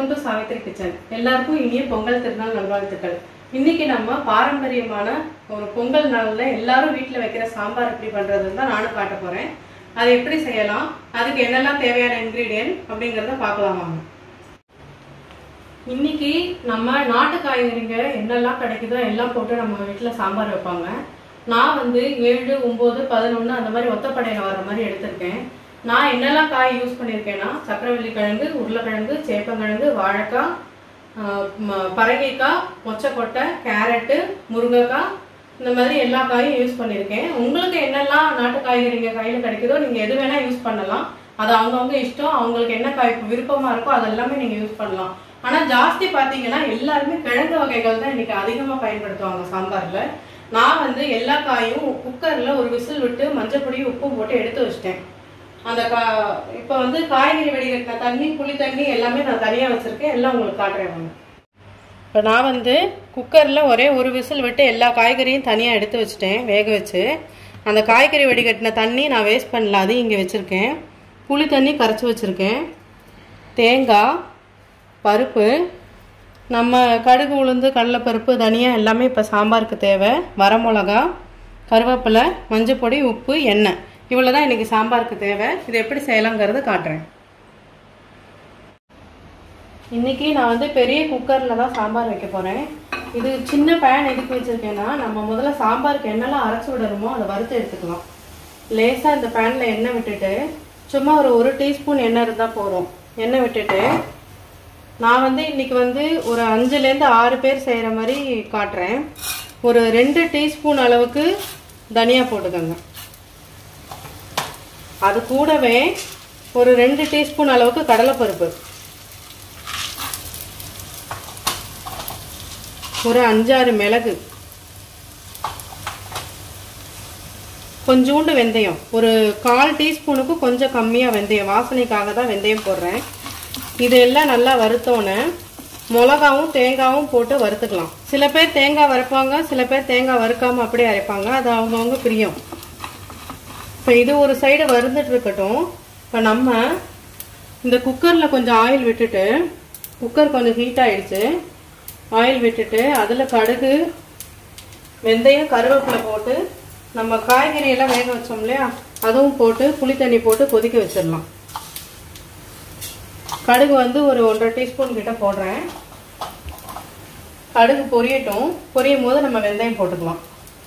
welcome to Savitri kitchen எல்லாருக்கும் இனிய பொங்கல் திருநாள் நல்வாழ்த்துக்கள் இன்னைக்கு நம்ம பாரம்பரியமான ஒரு பொங்கல் நாள்ல எல்லாரும் வீட்டில் வைக்கிற சாம்பார் எப்படி பண்றதுன்னு தான் நானும் காட்ட போறேன் அதை எப்படி செய்யலாம் அதுக்கு என்னெல்லாம் தேவையான இன்கிரீடியன்ட் அப்படிங்கிறத பார்க்கலாம் வாங்க இன்னைக்கு நம்ம நாட்டு காய்கறிங்க என்னெல்லாம் கிடைக்குதோ எல்லாம் போட்டு நம்ம வீட்டில் சாம்பார் வைப்பாங்க நான் வந்து ஏழு ஒம்பது பதினொன்று அந்த மாதிரி ஒத்தப்படையில் வர மாதிரி எடுத்திருக்கேன் நான் என்னெல்லாம் காய் யூஸ் பண்ணியிருக்கேன்னா சக்கரவள்ளி கிழங்கு உருளைக்கிழங்கு சேப்பங்கிழங்கு வாழைக்காய் ஆஹ் ம- பரங்கிக்காய் மொச்சக்கொட்டை கேரட்டு முருங்கைக்காய் இந்த மாதிரி எல்லா காயும் யூஸ் பண்ணியிருக்கேன் உங்களுக்கு என்னெல்லாம் நாட்டு காய்கறிங்க கையில் கிடைக்குதோ நீங்கள் எது வேணால் யூஸ் பண்ணலாம் அது அவங்கவுங்க இஷ்டம் அவங்களுக்கு என்ன காய் விருப்பமாக இருக்கோ அதெல்லாமே நீங்கள் யூஸ் பண்ணலாம் ஆனால் ஜாஸ்தி பார்த்தீங்கன்னா எல்லாருமே கிழங்கு வகைகள் தான் இன்னைக்கு அதிகமாக பயன்படுத்துவாங்க சாம்பாரில் நான் வந்து எல்லா காயும் குக்கரில் ஒரு விசில் விட்டு மஞ்சள் உப்பு போட்டு எடுத்து வச்சிட்டேன் அந்த கா இப்போ வந்து காய்கறி வடிகட்டின தண்ணி புளி தண்ணி எல்லாமே நான் தனியாக வச்சுருக்கேன் எல்லாம் உங்களுக்கு காட்டுறேன் வாங்க இப்போ நான் வந்து குக்கரில் ஒரே ஒரு விசில் விட்டு எல்லா காய்கறியும் தனியாக எடுத்து வச்சுட்டேன் வேக வச்சு அந்த காய்கறி வடிகட்டின தண்ணி நான் வேஸ்ட் பண்ணல அதையும் இங்கே வச்சுருக்கேன் புளி தண்ணி கரைச்சி வச்சுருக்கேன் தேங்காய் பருப்பு நம்ம கடுகு உளுந்து கடலைப்பருப்பு தனியா எல்லாமே இப்போ சாம்பாருக்கு தேவை வரமிளகா கருவேப்பிலை மஞ்சள் பொடி உப்பு எண்ணெய் இவ்வளோ தான் இன்றைக்கி சாம்பாருக்கு தேவை இது எப்படி செய்யலாங்கிறது காட்டுறேன் இன்றைக்கி நான் வந்து பெரிய குக்கரில் தான் சாம்பார் வைக்க போகிறேன் இது சின்ன பேன் எதுக்கு வச்சுருக்கேன்னா நம்ம முதல்ல சாம்பாருக்கு என்னெல்லாம் அரைச்சி விடணுமோ அதை வறுத்து எடுத்துக்கலாம் லேசாக இந்த பேனில் எண்ணெய் விட்டுட்டு சும்மா ஒரு ஒரு டீஸ்பூன் எண்ணெய் இருந்தால் போதும் எண்ணெய் விட்டுட்டு நான் வந்து இன்னைக்கு வந்து ஒரு அஞ்சுலேருந்து ஆறு பேர் செய்கிற மாதிரி காட்டுறேன் ஒரு ரெண்டு டீஸ்பூன் அளவுக்கு தனியா போட்டுக்கோங்க அது கூடவே ஒரு ரெண்டு டீஸ்பூன் அளவுக்கு கடலைப்பருப்பு ஒரு அஞ்சாறு மிளகு கொஞ்சோண்டு வெந்தயம் ஒரு கால் டீஸ்பூனுக்கு கொஞ்சம் கம்மியாக வெந்தயம் வாசனைக்காக தான் வெந்தயம் போடுறேன் இதெல்லாம் நல்லா வறுத்தோன்னே மிளகாவும் தேங்காவும் போட்டு வறுத்துக்கலாம் சில பேர் தேங்காய் வறுப்பாங்க சில பேர் தேங்காய் வறுக்காம அப்படியே அரைப்பாங்க அது அவங்கவுங்க பிரியம் இப்போ இது ஒரு சைடு வறுந்துட்டு இருக்கட்டும் இப்போ நம்ம இந்த குக்கரில் கொஞ்சம் ஆயில் விட்டுட்டு குக்கர் கொஞ்சம் ஹீட் ஆயிடுச்சு ஆயில் விட்டுட்டு அதில் கடுகு வெந்தயம் கருவேப்பிலை போட்டு நம்ம காய்கறி எல்லாம் வேக வச்சோம் இல்லையா அதுவும் போட்டு புளி தண்ணி போட்டு கொதிக்க வச்சிடலாம் கடுகு வந்து ஒரு ஒன்றரை டீஸ்பூன் கிட்ட போடுறேன் கடுகு பொரியட்டும் பொரியும் போது நம்ம வெந்தயம் போட்டுக்கலாம்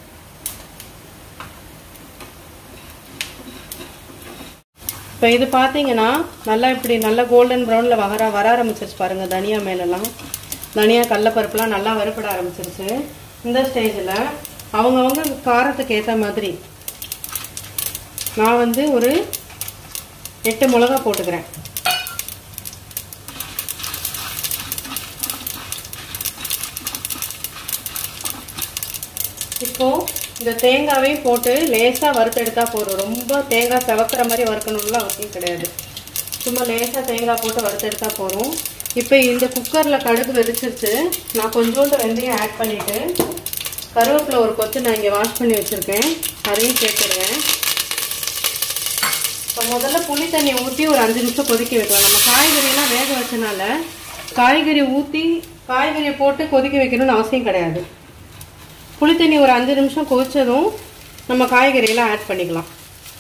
இப்போ இது பார்த்தீங்கன்னா நல்லா இப்படி நல்லா கோல்டன் ப்ரௌனில் வர வர ஆரம்பிச்சிருச்சு பாருங்கள் தனியா மேலெல்லாம் தனியா கடலப்பருப்புலாம் நல்லா வறுபட ஆரம்பிச்சிருச்சு இந்த ஸ்டேஜில் அவங்கவுங்க காரத்துக்கு ஏற்ற மாதிரி நான் வந்து ஒரு எட்டு மிளகா போட்டுக்கிறேன் இப்போ இந்த தேங்காவையும் போட்டு லேசாக வறுத்தெடுத்தா போதும் ரொம்ப தேங்காய் செவக்கிற மாதிரி வறுக்கணும்லாம் அவசியம் கிடையாது சும்மா லேசாக தேங்காய் போட்டு வறுத்தெடுத்தா போதும் இப்போ இந்த குக்கரில் கடுகு வெடிச்சிருச்சு நான் கொஞ்சோண்டு வெந்தயம் ஆட் பண்ணிவிட்டு கருவேப்பிலை ஒரு கொத்து நான் இங்கே வாஷ் பண்ணி வச்சுருக்கேன் அதையும் சேர்த்துருவேன் இப்போ முதல்ல புளி தண்ணி ஊற்றி ஒரு அஞ்சு நிமிஷம் கொதிக்க வைக்கலாம் நம்ம காய்கறியெல்லாம் வேக வச்சனால காய்கறி ஊற்றி காய்கறியை போட்டு கொதிக்க வைக்கணும்னு அவசியம் கிடையாது புளி தண்ணி ஒரு அஞ்சு நிமிஷம் கொதிச்சதும் நம்ம காய்கறியெல்லாம் ஆட் பண்ணிக்கலாம்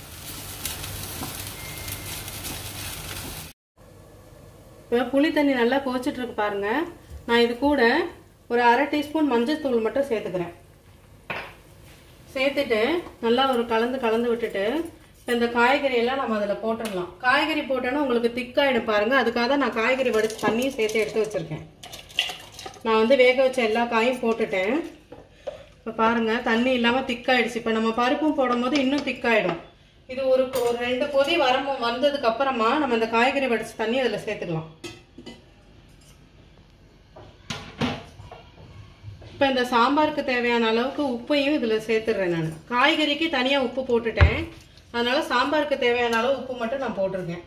இப்போ புளி தண்ணி நல்லா கொதிச்சிட்டு இருக்கு பாருங்க நான் இது கூட ஒரு அரை டீஸ்பூன் மஞ்சள் தூள் மட்டும் சேர்த்துக்கிறேன் சேர்த்துட்டு நல்லா ஒரு கலந்து கலந்து விட்டுட்டு இப்ப இந்த காய்கறி எல்லாம் நம்ம அதில் போட்டுடலாம் காய்கறி போட்டோன்னா உங்களுக்கு திக்காயிடும் பாருங்க அதுக்காக தான் நான் காய்கறி வடிச்சு தண்ணியும் சேர்த்து எடுத்து வச்சிருக்கேன் நான் வந்து வேக வச்ச எல்லா காயும் போட்டுட்டேன் இப்போ பாருங்க தண்ணி இல்லாமல் திக்காயிடுச்சு இப்போ நம்ம பருப்பும் போடும்போது இன்னும் திக்காயிடும் இது ஒரு ஒரு ரெண்டு கொதி வர வந்ததுக்கு அப்புறமா நம்ம இந்த காய்கறி வடிச்ச தண்ணி அதில் சேர்த்துக்கலாம் இப்போ இந்த சாம்பாருக்கு தேவையான அளவுக்கு உப்பையும் இதில் சேர்த்துடுறேன் நான் காய்கறிக்கு தனியாக உப்பு போட்டுட்டேன் அதனால சாம்பாருக்கு தேவையான அளவு உப்பு மட்டும் நான் போட்டிருக்கேன்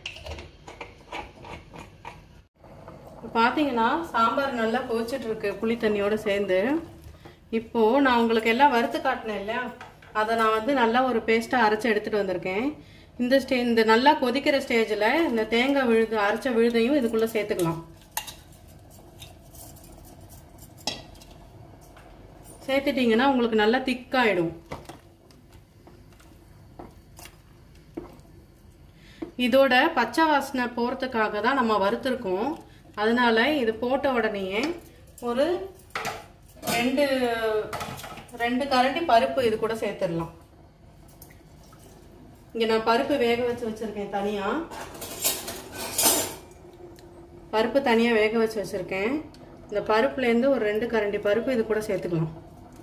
இப்போ பார்த்தீங்கன்னா சாம்பார் நல்லா கொதிச்சிட்டு இருக்கு புளி தண்ணியோட சேர்ந்து இப்போ நான் உங்களுக்கு எல்லாம் வறுத்து காட்டினேன் இல்லையா அதை நான் வந்து நல்லா ஒரு பேஸ்ட்டாக அரைச்சி எடுத்துட்டு வந்திருக்கேன் இந்த ஸ்டே இந்த நல்லா கொதிக்கிற ஸ்டேஜில் இந்த தேங்காய் விழுது அரைச்ச விழுதையும் இதுக்குள்ளே சேர்த்துக்கலாம் சேர்த்துட்டிங்கன்னா உங்களுக்கு நல்லா திக்காயிடும் இதோட பச்சை வாசனை போகிறதுக்காக தான் நம்ம வறுத்துருக்கோம் அதனால இது போட்ட உடனேயே ஒரு ரெண்டு ரெண்டு கரண்டி பருப்பு இது கூட சேர்த்துடலாம் இங்கே நான் பருப்பு வேக வச்சு வச்சுருக்கேன் தனியாக பருப்பு தனியாக வேக வச்சு வச்சுருக்கேன் இந்த பருப்புலேருந்து ஒரு ரெண்டு கரண்டி பருப்பு இது கூட சேர்த்துக்கலாம்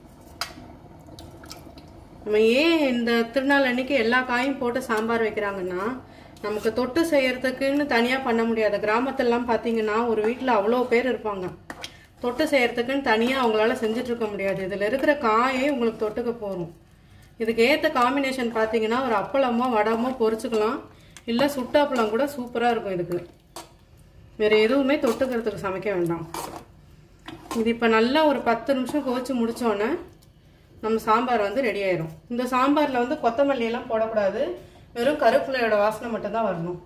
நம்ம ஏன் இந்த திருநாள் அன்னைக்கு எல்லா காயும் போட்டு சாம்பார் வைக்கிறாங்கன்னா நமக்கு தொட்டு செய்யறதுக்குன்னு தனியாக பண்ண முடியாது கிராமத்திலலாம் பார்த்தீங்கன்னா ஒரு வீட்டில் அவ்வளோ பேர் இருப்பாங்க தொட்டு செய்யறதுக்குன்னு தனியாக அவங்களால செஞ்சுட்டு இருக்க முடியாது இதில் இருக்கிற காயே உங்களுக்கு தொட்டுக்க போகும் இதுக்கு ஏற்ற காம்பினேஷன் பார்த்தீங்கன்னா ஒரு அப்பளமோ வடமோ பொரிச்சுக்கலாம் இல்லை சுட்டாப்பளம் கூட சூப்பராக இருக்கும் இதுக்கு வேறு எதுவுமே தொட்டுக்கிறதுக்கு சமைக்க வேண்டாம் இது இப்போ நல்லா ஒரு பத்து நிமிஷம் கோச்சு முடித்தோன்னே நம்ம சாம்பார் வந்து ரெடி ஆயிரும் இந்த சாம்பாரில் வந்து கொத்தமல்லி எல்லாம் போடக்கூடாது வெறும் கருப்புலையோட வாசனை மட்டும்தான் வரணும்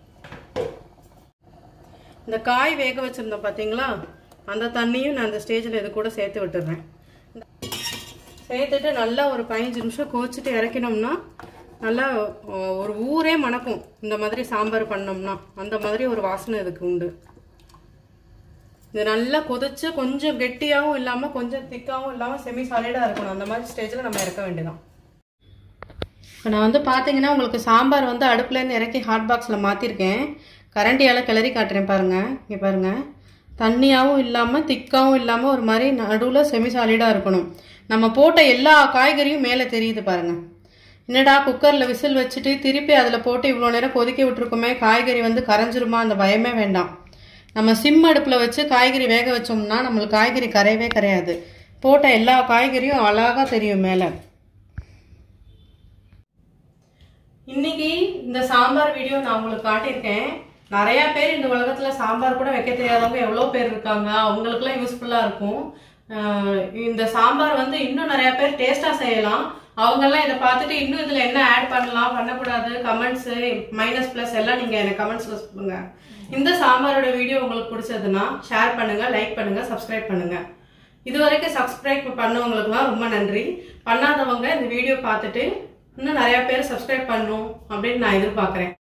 இந்த காய் வேக வச்சுருந்தோம் பார்த்தீங்களா அந்த தண்ணியும் நான் அந்த ஸ்டேஜில் இது கூட சேர்த்து விட்டுடுறேன் சேர்த்துட்டு நல்லா ஒரு பதினஞ்சு நிமிஷம் கோச்சிட்டு இறக்கினோம்னா நல்லா அஹ், ஒரு ஊரே மணக்கும் இந்த மாதிரி சாம்பார் பண்ணோம்னா அந்த மாதிரி ஒரு வாசனை இதுக்கு உண்டு இது நல்லா கொதிச்சு கொஞ்சம் கெட்டியாகவும் இல்லாமல் கொஞ்சம் திக்காகவும் இல்லாமல் செமி சாலிடாக இருக்கணும் அந்த மாதிரி ஸ்டேஜில் நம்ம இறக்க வேண்டியதான் இப்போ நான் வந்து பார்த்தீங்கன்னா உங்களுக்கு சாம்பார் வந்து அடுப்புலேருந்து இறக்கி ஹாட் பாக்ஸில் மாற்றிருக்கேன் கரண்டியால் கிளறி காட்டுறேன் பாருங்கள் இங்கே பாருங்கள் தண்ணியாகவும் இல்லாமல் திக்காகவும் இல்லாமல் ஒரு மாதிரி நடுவில் செமி சாலிடாக இருக்கணும் நம்ம போட்ட எல்லா காய்கறியும் மேலே தெரியுது பாருங்கள் என்னடா குக்கரில் விசில் வச்சுட்டு திருப்பி அதில் போட்டு இவ்வளோ நேரம் கொதிக்க விட்டுருக்கோமே காய்கறி வந்து கரைஞ்சிருமா அந்த பயமே வேண்டாம் நம்ம சிம் அடுப்பில் வச்சு காய்கறி வேக வச்சோம்னா நம்மளுக்கு காய்கறி கரையவே கரையாது போட்ட எல்லா காய்கறியும் அழகாக தெரியும் மேலே இன்னைக்கு இந்த சாம்பார் வீடியோ நான் உங்களுக்கு காட்டியிருக்கேன் நிறைய பேர் இந்த உலகத்துல சாம்பார் கூட வைக்க தெரியாதவங்க எவ்வளோ பேர் இருக்காங்க அவங்களுக்குலாம் யூஸ்ஃபுல்லா இருக்கும் ஆஹ் இந்த சாம்பார் வந்து இன்னும் நிறைய பேர் டேஸ்டா செய்யலாம் அவங்கெல்லாம் இதை பார்த்துட்டு இன்னும் இதுல என்ன ஆட் பண்ணலாம் பண்ணக்கூடாது கமெண்ட்ஸ் மைனஸ் பிளஸ் எல்லாம் நீங்க எனக்கு கமெண்ட்ஸ்ல சொல்லுங்க இந்த சாம்பாரோட வீடியோ உங்களுக்கு பிடிச்சதுன்னா ஷேர் பண்ணுங்க லைக் பண்ணுங்க சப்ஸ்கிரைப் பண்ணுங்க இது வரைக்கும் சப்ஸ்கிரைப் பண்ணவங்களுக்குலாம் ரொம்ப நன்றி பண்ணாதவங்க இந்த வீடியோ பார்த்துட்டு இன்னும் நிறைய பேர் சப்ஸ்கிரைப் பண்ணணும் அப்படின்னு நான் எதிர்பார்க்குறேன்